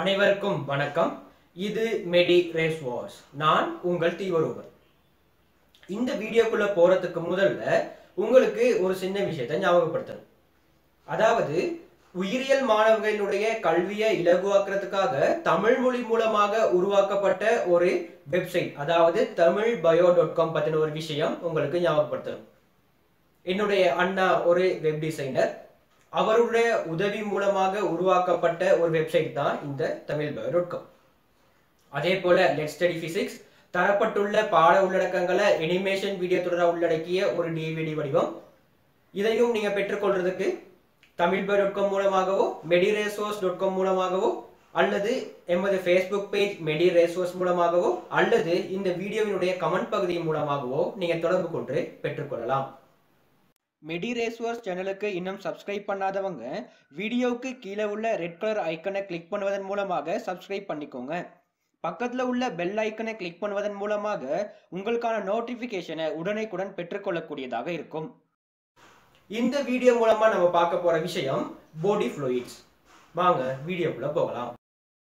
அனைவருக்கும் வணக்கம் இது மெடி ரேஸ் வாஸ் நான் உங்கள் தீவரூபன் இந்த வீடியோக்குள்ள போறதுக்கு முதல்ல உங்களுக்கு ஒரு சின்ன விஷயத்தை ஞாபகப்படுத்தணும் அதாவது உயிரியல் மாணவர்களுடைய கல்வியை இலகுவாக்குறதுக்காக தமிழ் மொழி மூலமாக உருவாக்கப்பட்ட ஒரு வெப்சைட் அதாவது தமிழ் பயோ டாட் காம் பத்தின ஒரு விஷயம் உங்களுக்கு ஞாபகப்படுத்தணும் என்னுடைய அண்ணா ஒரு வெப் டிசைனர் அவருடைய உதவி மூலமாக உருவாக்கப்பட்ட ஒரு வெப்சைட் தான் இந்த தமிழ் பயோ டாட் காம் அதே போல லெட் ஸ்டடி பிசிக்ஸ் தரப்பட்டுள்ள பாட உள்ளடக்கங்களை அனிமேஷன் வீடியோ தொடர உள்ளடக்கிய ஒரு டிவிடி வடிவம் இதையும் நீங்க பெற்றுக்கொள்றதுக்கு தமிழ் பை டாட் காம் மூலமாகவோ மெடி ரேசோர்ஸ் டாட் காம் மூலமாகவோ அல்லது எமது ஃபேஸ்புக் பேஜ் மெடி ரேசோர்ஸ் மூலமாகவோ அல்லது இந்த வீடியோவினுடைய கமெண்ட் பகுதி மூலமாகவோ நீங்க தொடர்பு கொண்டு பெற்றுக்கொள்ளலாம் மெடி ரேஸ்வர்ஸ் சேனலுக்கு இன்னும் சப்ஸ்கிரைப் பண்ணாதவங்க வீடியோவுக்கு கீழே உள்ள ரெட் கலர் ஐக்கனை கிளிக் பண்ணுவதன் மூலமாக சப்ஸ்கிரைப் பண்ணிக்கோங்க பக்கத்தில் உள்ள பெல் ஐக்கனை கிளிக் பண்ணுவதன் மூலமாக உங்களுக்கான நோட்டிஃபிகேஷனை உடனுக்குடன் பெற்றுக்கொள்ளக்கூடியதாக இருக்கும் இந்த வீடியோ மூலமா நம்ம பார்க்க போற விஷயம் பாடி ஃப்ளூயிட்ஸ் வாங்க வீடியோக்குள்ள போகலாம்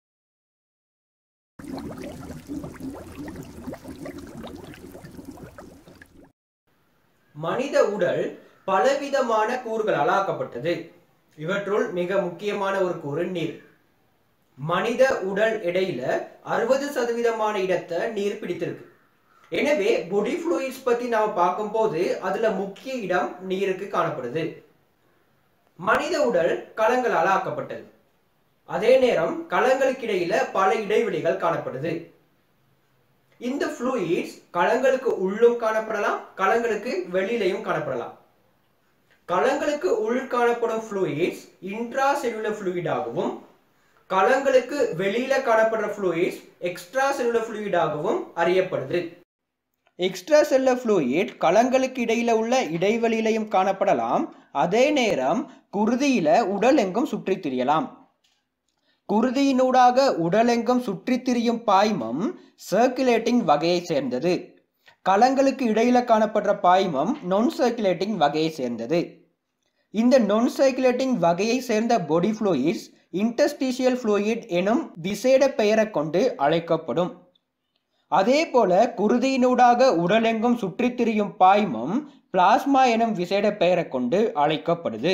மனித உடல் பலவிதமான கூறுகளால் ஆக்கப்பட்டது இவற்றுள் மிக முக்கியமான ஒரு கூறு நீர் மனித உடல் எடையில அறுபது சதவீதமான இடத்தை நீர் பிடித்திருக்கு எனவே பொடி ஃப்ளூயிட்ஸ் பத்தி நாம பார்க்கும்போது அதுல முக்கிய இடம் நீருக்கு காணப்படுது மனித உடல் களங்களால் ஆக்கப்பட்டது அதே நேரம் களங்களுக்கு இடையில பல இடைவெளிகள் காணப்படுது இந்த ஃப்ளூயிட்ஸ் களங்களுக்கு உள்ளும் காணப்படலாம் களங்களுக்கு வெளியிலையும் காணப்படலாம் களங்களுக்கு உள் காணப்படும் ஃப்ளூயிட்ஸ் இன்ட்ரா செல்லுலர் ஃப்ளூயிடாகவும் களங்களுக்கு வெளியில காணப்படுற ஃப்ளூயிட்ஸ் எக்ஸ்ட்ரா செல்லுலர் ஃப்ளூயிடாகவும் அறியப்படுது எக்ஸ்ட்ரா செல்லுலர் ஃப்ளூயிட் களங்களுக்கு இடையில உள்ள இடைவெளியிலையும் காணப்படலாம் அதே நேரம் குருதியில உடலெங்கும் சுற்றித் திரியலாம் குருதியினூடாக உடலெங்கும் சுற்றித் திரியும் பாய்மம் சர்க்குலேட்டிங் வகையை சேர்ந்தது களங்களுக்கு இடையில காணப்படுற பாய்மம் நான் சர்க்குலேட்டிங் வகையை சேர்ந்தது இந்த நான் சர்க்குலேட்டிங் வகையை சேர்ந்த பொடி ஃப்ளூயிட்ஸ் இன்டர்ஸ்டிஷியல் ஃப்ளூயிட் எனும் விசேட பெயரை கொண்டு அழைக்கப்படும் அதே போல குருதியினூடாக உடலெங்கும் சுற்றித் திரியும் பாய்மம் பிளாஸ்மா எனும் விசேட பெயரை கொண்டு அழைக்கப்படுது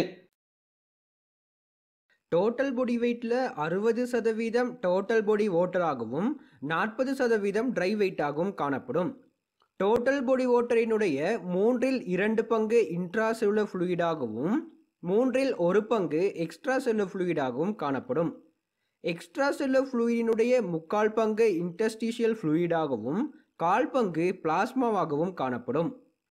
டோட்டல் பொடி வெயிட்ல அறுபது சதவீதம் டோட்டல் பொடி ஓட்டராகவும் நாற்பது சதவீதம் ட்ரை வெயிட்டாகவும் காணப்படும் டோட்டல் பொடி ஓட்டரினுடைய மூன்றில் இரண்டு பங்கு இன்ட்ரா செல்லுலர் ஃப்ளூயிடாகவும் மூன்றில் ஒரு பங்கு எக்ஸ்ட்ரா செல்லுலர் ஃப்ளூயிடாகவும் காணப்படும் எக்ஸ்ட்ரா செல்லுலர் ஃப்ளூயிடினுடைய முக்கால் பங்கு இன்டர்ஸ்டிஷியல் ஃப்ளூயிடாகவும் கால் பங்கு பிளாஸ்மாவாகவும் காணப்படும்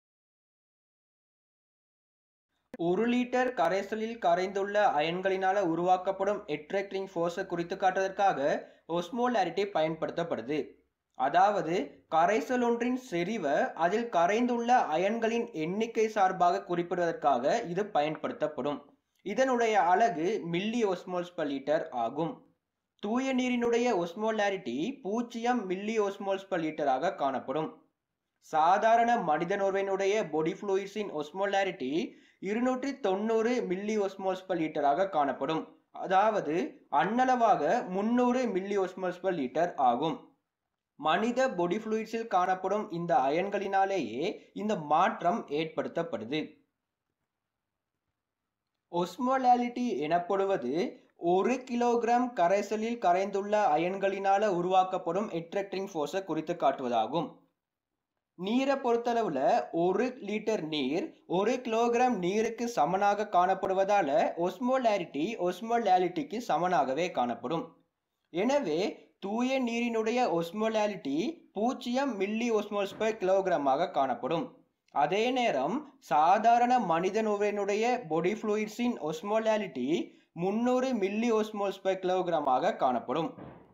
ஒரு லிட்டர் கரைசலில் கரைந்துள்ள அயன்களினால உருவாக்கப்படும் எட்ராக்டிங் ஃபோர்ஸை குறித்து காட்டுவதற்காக ஒஸ்மோலாரிட்டி பயன்படுத்தப்படுது அதாவது கரைசல் ஒன்றின் செறிவை அதில் கரைந்துள்ள அயன்களின் எண்ணிக்கை சார்பாக குறிப்பிடுவதற்காக இது பயன்படுத்தப்படும் இதனுடைய அலகு மில்லி ஒஸ்மோல்ஸ் பர் லிட்டர் ஆகும் தூய நீரினுடைய ஒஸ்மோலாரிட்டி பூஜ்ஜியம் மில்லி ஒஸ்மோல்ஸ் பர் லிட்டராக காணப்படும் சாதாரண மனிதனொருவனுடைய பொடி ஃப்ளூயிட்ஸின் ஒஸ்மோலாரிட்டி இருநூற்றி தொண்ணூறு மில்லி ஒஸ்மோல்ஸ் பர் லிட்டராக காணப்படும் அதாவது அன்னளவாக முன்னூறு மில்லி ஒஸ்மோல்ஸ் பர் லிட்டர் ஆகும் மனித பொடி ஃப்ளூயிட்ஸில் காணப்படும் இந்த அயன்களினாலேயே இந்த மாற்றம் ஏற்படுத்தப்படுது ஒஸ்மோலாலிட்டி எனப்படுவது ஒரு கிலோகிராம் கரைசலில் கரைந்துள்ள அயன்களினால உருவாக்கப்படும் எட்ராக்டிங் ஃபோர்ஸை குறித்து காட்டுவதாகும் நீரை பொறுத்தளவுல ஒரு லிட்டர் நீர் ஒரு கிலோகிராம் நீருக்கு சமனாக காணப்படுவதால ஒஸ்மோலாரிட்டி ஒஸ்மோலாலிட்டிக்கு சமனாகவே காணப்படும் எனவே தூய நீரினுடைய ஒஸ்மோலாலிட்டி பூஜ்ஜியம் மில்லி ஒஸ்மோல்ஸ் பர் கிலோகிராமாக காணப்படும் அதே நேரம் சாதாரண மனிதன் ஒருவனுடைய பொடி ஃப்ளூயிட்ஸின் ஒஸ்மோலாலிட்டி முன்னூறு மில்லி ஒஸ்மோல்ஸ் பர் கிலோகிராமாக காணப்படும்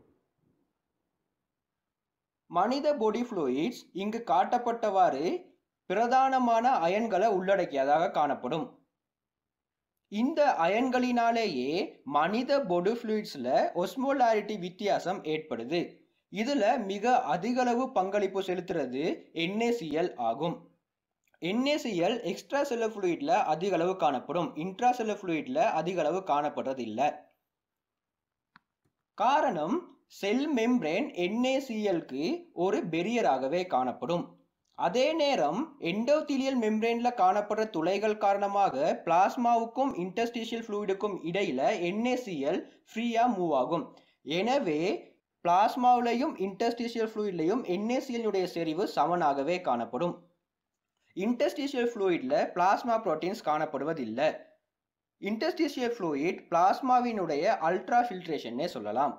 மனித பொடி ஃப்ளூயிட்ஸ் இங்கு காட்டப்பட்டவாறு பிரதானமான அயன்களை உள்ளடக்கியதாக காணப்படும் இந்த அயன்களினாலேயே மனித பொடி ஃப்ளூயிட்ஸில் ஒஸ்மோலாரிட்டி வித்தியாசம் ஏற்படுது இதுல மிக அதிகளவு பங்களிப்பு செலுத்துறது NaCl ஆகும் NaCl எக்ஸ்ட்ரா செல்லர் ஃப்ளூயிட்ல அதிக அளவு காணப்படும் இன்ட்ரா செல்லர் ஃப்ளூயிட்ல அதிக அளவு காணப்படுறது இல்லை காரணம் செல் மெம்ப்ரேன் என்ஏசிஎல்க்கு ஒரு பெரியராகவே காணப்படும் அதே நேரம் எண்டோத்திலியல் மெம்ப்ரேன்ல காணப்படுற துளைகள் காரணமாக பிளாஸ்மாவுக்கும் இன்டர்ஸ்டிஷியல் ஃப்ளூயிடுக்கும் இடையில என்ஏசிஎல் ஃப்ரீயா மூவ் ஆகும் எனவே பிளாஸ்மாவிலையும் இன்டர்ஸ்டிஷியல் ஃப்ளூயிட்லையும் என்ஏசிஎல்னுடைய செறிவு சமனாகவே காணப்படும் இன்டர்ஸ்டிஷியல் ஃப்ளூயிட்ல பிளாஸ்மா புரோட்டீன்ஸ் காணப்படுவதில்லை இன்டர்ஸ்டிஷியல் ஃப்ளூயிட் பிளாஸ்மாவினுடைய அல்ட்ரா ஃபில்ட்ரேஷன்னே சொல்லலாம்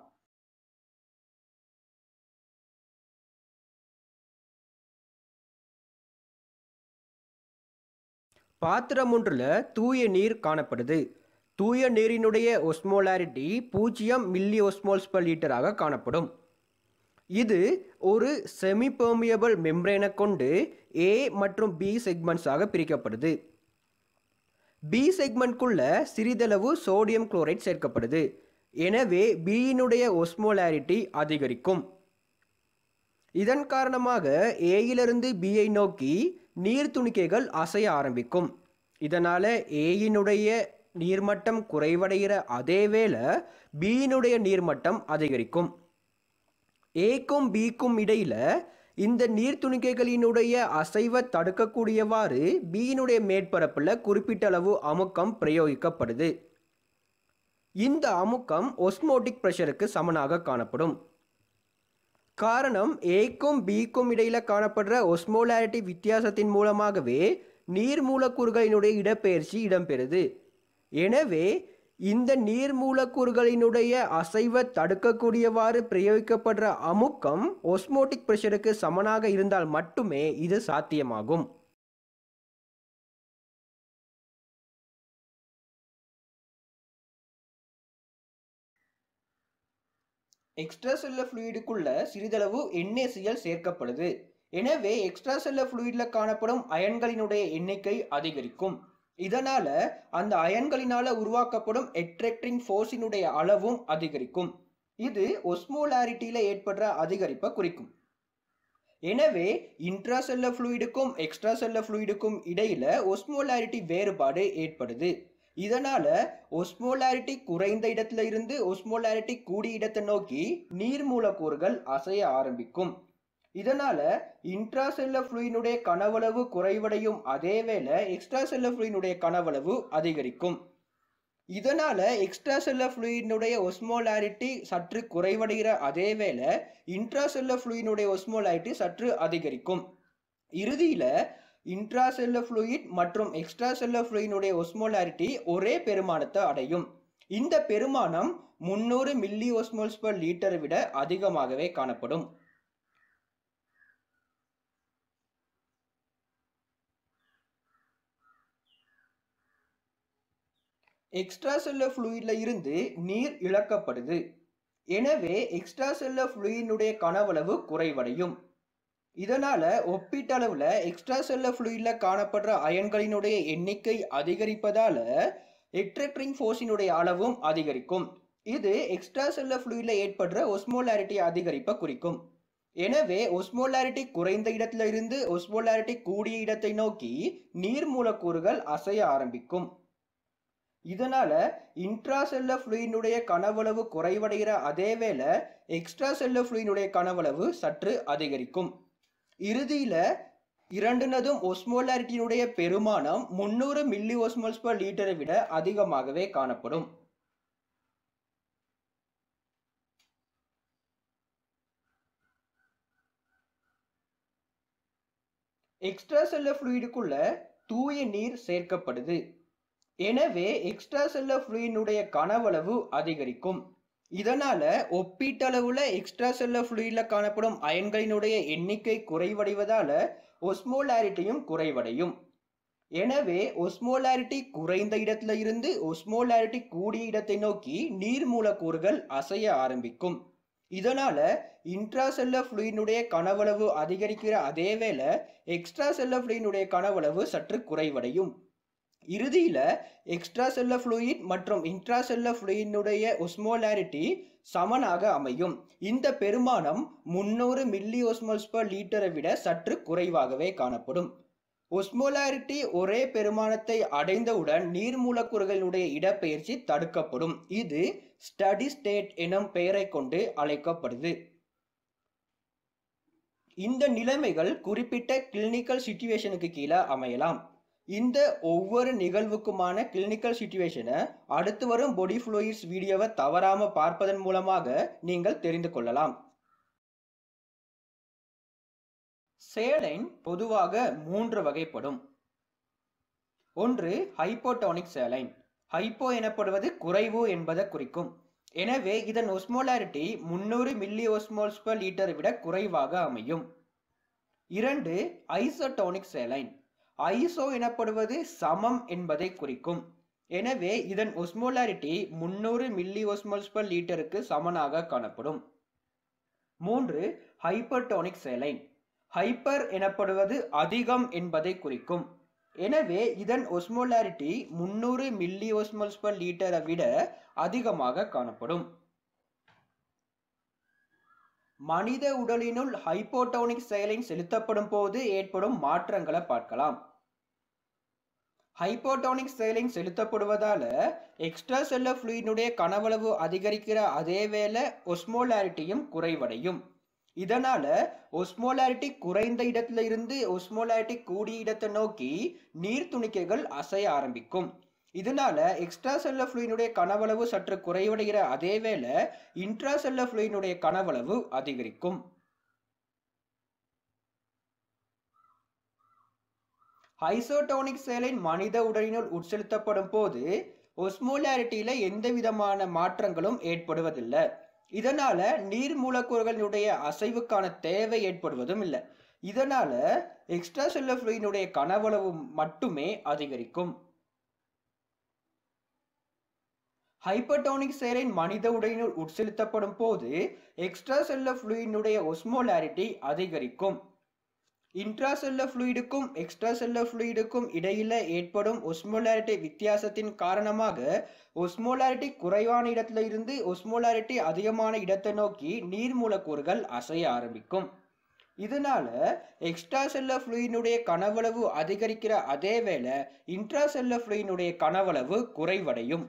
பாத்திரம் ஒன்றில் தூய நீர் காணப்படுது தூய நீரினுடைய ஒஸ்மோலாரிட்டி பூஜ்ஜியம் மில்லி ஒஸ்மோல்ஸ் பர் லிட்டராக காணப்படும் இது ஒரு செமி பெர்மியபிள் மெம்ப்ரேனை கொண்டு ஏ மற்றும் பி செக்மெண்ட்ஸாக பிரிக்கப்படுது பி செக்மெண்ட்குள்ள சிறிதளவு சோடியம் குளோரைட் சேர்க்கப்படுது எனவே பியினுடைய ஒஸ்மோலாரிட்டி அதிகரிக்கும் இதன் காரணமாக ஏயிலிருந்து பியை நோக்கி நீர் துணிக்கைகள் அசைய ஆரம்பிக்கும் இதனால் ஏயினுடைய நீர்மட்டம் குறைவடைகிற அதே வேளை பியினுடைய நீர்மட்டம் அதிகரிக்கும் ஏக்கும் பிக்கும் இடையில இந்த நீர்த்துணிக்கைகளினுடைய அசைவை தடுக்கக்கூடியவாறு பியினுடைய மேற்பரப்பில் குறிப்பிட்ட அளவு அமுக்கம் பிரயோகிக்கப்படுது இந்த அமுக்கம் ஒஸ்மோட்டிக் ப்ரெஷருக்கு சமனாக காணப்படும் காரணம் ஏக்கும் பிக்கும் இடையில காணப்படுற ஒஸ்மோலாரிட்டி வித்தியாசத்தின் மூலமாகவே நீர் மூலக்கூறுகளினுடைய இடப்பெயர்ச்சி இடம்பெறுது எனவே இந்த நீர் மூலக்கூறுகளினுடைய அசைவை தடுக்கக்கூடியவாறு பிரயோகிக்கப்படுற அமுக்கம் ஒஸ்மோட்டிக் ப்ரெஷருக்கு சமனாக இருந்தால் மட்டுமே இது சாத்தியமாகும் எக்ஸ்ட்ரா செல்ல ஃப்ளூயிடுக்குள்ள சிறிதளவு என்ஏசிஎல் சேர்க்கப்படுது எனவே எக்ஸ்ட்ரா செல்ல ஃப்ளூயிட்ல காணப்படும் அயன்களினுடைய எண்ணிக்கை அதிகரிக்கும் இதனால அந்த அயன்களினால உருவாக்கப்படும் எட்ரெக்டிங் ஃபோர்ஸினுடைய அளவும் அதிகரிக்கும் இது ஒஸ்மோலாரிட்டியில ஏற்படுற அதிகரிப்பை குறிக்கும் எனவே இன்ட்ரா செல்ல ஃப்ளூயிடுக்கும் எக்ஸ்ட்ரா செல்ல ஃப்ளூயிடுக்கும் இடையில ஒஸ்மோலாரிட்டி வேறுபாடு ஏற்படுது இதனால ஒஸ்மோலாரிட்டி குறைந்த இடத்துல இருந்து ஒஸ்மோலாரிட்டி கூடிய இடத்தை நோக்கி நீர் மூலக்கூறுகள் அசைய ஆரம்பிக்கும் இதனால இன்ட்ரா செல்ல ஃப்ளூயினுடைய கனவளவு குறைவடையும் அதே வேளை எக்ஸ்ட்ரா செல்ல ஃப்ளூயினுடைய கனவளவு அதிகரிக்கும் இதனால எக்ஸ்ட்ரா செல்ல ஃப்ளூயினுடைய ஒஸ்மோலாரிட்டி சற்று குறைவடைகிற அதே வேளை இன்ட்ரா செல்ல ஃப்ளூயினுடைய ஒஸ்மோலாரிட்டி சற்று அதிகரிக்கும் இறுதியில இன்ட்ரா செல்ல ஃப்ளூயிட் மற்றும் எக்ஸ்ட்ரா செல்ல ஃப்ளூயினுடைய ஒஸ்மோலாரிட்டி ஒரே பெருமானத்தை அடையும் இந்த பெருமானம் முன்னூறு மில்லி ஒஸ்மோல்ஸ் பர் லிட்டரை விட அதிகமாகவே காணப்படும் எக்ஸ்ட்ரா செல்லர் ஃப்ளூயிட்ல இருந்து நீர் இழக்கப்படுது எனவே எக்ஸ்ட்ரா செல்லர் ஃப்ளூயினுடைய கனவளவு குறைவடையும் இதனால ஒப்பீட்டளவில் எக்ஸ்ட்ரா செல்லர் ஃப்ளூயிட்ல காணப்படுற அயன்களினுடைய எண்ணிக்கை அதிகரிப்பதால எட்ரெக்ட்ரிங் ஃபோர்ஸினுடைய அளவும் அதிகரிக்கும் இது எக்ஸ்ட்ரா செல்லர் ஃப்ளூயிட்ல ஏற்படுற ஒஸ்மோலாரிட்டி அதிகரிப்பை குறிக்கும் எனவே ஒஸ்மோலாரிட்டி குறைந்த இடத்துல இருந்து ஒஸ்மோலாரிட்டி கூடிய இடத்தை நோக்கி நீர் மூலக்கூறுகள் அசைய ஆரம்பிக்கும் இதனால இன்ட்ரா செல்ல ஃப்ளூயினுடைய கனவளவு குறைவடைகிற அதே வேளை எக்ஸ்ட்ரா செல்ல ஃப்ளூயினுடைய கனவளவு சற்று அதிகரிக்கும் இறுதியில இரண்டுனதும் ஒஸ்மோலாரிட்டியினுடைய பெருமானம் முன்னூறு மில்லி ஒஸ்மோல்ஸ் பர் லிட்டரை விட அதிகமாகவே காணப்படும் எக்ஸ்ட்ரா செல்ல ஃப்ளூயிடுக்குள்ள தூய நீர் சேர்க்கப்படுது எனவே எக்ஸ்ட்ரா செல்ல ஃப்ளூயினுடைய கனவளவு அதிகரிக்கும் இதனால ஒப்பீட்டளவுல எக்ஸ்ட்ரா செல்ல ஃப்ளூயிட்ல காணப்படும் அயன்களினுடைய எண்ணிக்கை குறைவடைவதால ஒஸ்மோலாரிட்டியும் குறைவடையும் எனவே ஒஸ்மோலாரிட்டி குறைந்த இடத்துல இருந்து ஒஸ்மோலாரிட்டி கூடிய இடத்தை நோக்கி நீர் மூலக்கூறுகள் அசைய ஆரம்பிக்கும் இதனால இன்ட்ரா செல்ல ஃப்ளூயினுடைய கனவளவு அதிகரிக்கிற அதே வேளை எக்ஸ்ட்ரா செல்ல ஃப்ளூயினுடைய கனவளவு சற்று குறைவடையும் இறுதியில எக்ஸ்ட்ரா செல்ல ஃப்ளூயிட் மற்றும் இன்ட்ரா செல்ல ஃப்ளூயினுடைய ஒஸ்மோலாரிட்டி சமனாக அமையும் இந்த பெருமானம் முன்னூறு மில்லி ஒஸ்மோல்ஸ் பர் லிட்டரை விட சற்று குறைவாகவே காணப்படும் ஒஸ்மோலாரிட்டி ஒரே பெருமானத்தை அடைந்தவுடன் நீர் மூலக்கூறுகளினுடைய இடப்பெயர்ச்சி தடுக்கப்படும் இது ஸ்டடி ஸ்டேட் எனும் பெயரை கொண்டு அழைக்கப்படுது இந்த நிலைமைகள் குறிப்பிட்ட கிளினிக்கல் சிச்சுவேஷனுக்கு கீழே அமையலாம் இந்த ஒவ்வொரு நிகழ்வுக்குமான கிளினிக்கல் சிச்சுவேஷனை அடுத்து வரும் பொடி ஃப்ளூயிட்ஸ் வீடியோவை தவறாம பார்ப்பதன் மூலமாக நீங்கள் தெரிந்து கொள்ளலாம் சேலைன் பொதுவாக மூன்று வகைப்படும் ஒன்று ஹைப்போடோனிக் சேலைன் ஹைப்போ எனப்படுவது குறைவு என்பதை குறிக்கும் எனவே இதன் ஒஸ்மோலாரிட்டி முன்னூறு மில்லி ஒஸ்மோல்ஸ் பர் லிட்டரை விட குறைவாக அமையும் இரண்டு ஐசோடோனிக் சேலைன் ஐசோ எனப்படுவது சமம் என்பதை குறிக்கும் எனவே இதன் ஒஸ்மோலாரிட்டி முன்னூறு மில்லி ஒஸ்மோல்ஸ் பர் லிட்டருக்கு சமனாக காணப்படும் மூன்று ஹைப்பர்டோனிக் சேலைன் ஹைப்பர் எனப்படுவது அதிகம் என்பதை குறிக்கும் எனவே இதன் ஒஸ்மோலாரிட்டி முன்னூறு மில்லி ஒஸ்மோல்ஸ் பர் லிட்டரை விட அதிகமாக காணப்படும் மனித உடலினுள் ஹைப்போடோனிக் செயலின் செலுத்தப்படும் போது ஏற்படும் மாற்றங்களை பார்க்கலாம் ஹைப்போடோனிக் செயலின் செலுத்தப்படுவதால எக்ஸ்ட்ரா செல்லர் ஃப்ளூயினுடைய கனவளவு அதிகரிக்கிற அதே வேளை ஒஸ்மோலாரிட்டியும் குறைவடையும் இதனால ஒஸ்மோலாரிட்டி குறைந்த இடத்துல இருந்து ஒஸ்மோலாரிட்டி கூடிய இடத்தை நோக்கி நீர் துணிக்கைகள் அசைய ஆரம்பிக்கும் இதனால எக்ஸ்ட்ரா செல்லர் ஃப்ளூயினுடைய கனவளவு சற்று குறைவடைகிற அதே வேளை இன்ட்ரா செல்லர் ஃப்ளூயினுடைய கனவளவு அதிகரிக்கும் ஐசோடோனிக் செயலின் மனித உடலினுள் உட்செலுத்தப்படும் போது ஒஸ்மோலாரிட்டியில எந்த விதமான மாற்றங்களும் ஏற்படுவதில்லை இதனால நீர் மூலக்கூறுகளினுடைய அசைவுக்கான தேவை ஏற்படுவதும் இல்லை இதனால எக்ஸ்ட்ரா செல்லர் ஃப்ளூயினுடைய கனவளவு மட்டுமே அதிகரிக்கும் ஹைப்பர்டோனிக் சேரின் மனித உடலினுள் உட்செலுத்தப்படும் போது எக்ஸ்ட்ரா செல்லர் ஃப்ளூயினுடைய ஒஸ்மோலாரிட்டி அதிகரிக்கும் இன்ட்ரா செல்லர் ஃப்ளூயிடுக்கும் எக்ஸ்ட்ரா செல்லர் ஃப்ளூயிடுக்கும் இடையில ஏற்படும் ஒஸ்மோலாரிட்டி வித்தியாசத்தின் காரணமாக ஒஸ்மோலாரிட்டி குறைவான இடத்துல இருந்து ஒஸ்மோலாரிட்டி அதிகமான இடத்தை நோக்கி நீர் மூலக்கூறுகள் அசைய ஆரம்பிக்கும் இதனால எக்ஸ்ட்ரா செல்லர் ஃப்ளூயினுடைய கனவளவு அதிகரிக்கிற அதே வேளை இன்ட்ரா செல்லர் ஃப்ளூயினுடைய கனவளவு குறைவடையும்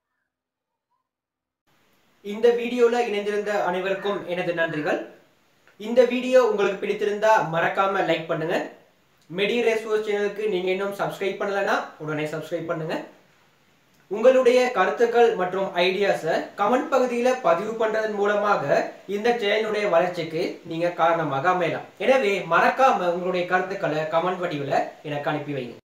இந்த வீடியோல இணைந்திருந்த அனைவருக்கும் எனது நன்றிகள் இந்த வீடியோ உங்களுக்கு பிடித்திருந்தா மறக்காம லைக் பண்ணுங்க மெடி ரேஸ்வோஸ் சேனலுக்கு நீங்க இன்னும் சப்ஸ்கிரைப் பண்ணலனா உடனே சப்ஸ்கிரைப் பண்ணுங்க உங்களுடைய கருத்துக்கள் மற்றும் ஐடியாஸை கமெண்ட் பகுதியில பதிவு பண்றதன் மூலமாக இந்த சேனலுடைய வளர்ச்சிக்கு நீங்க காரணமாக அமையலாம் எனவே மறக்காம உங்களுடைய கருத்துக்களை கமெண்ட் வடிவில் எனக்கு அனுப்பி வைங்க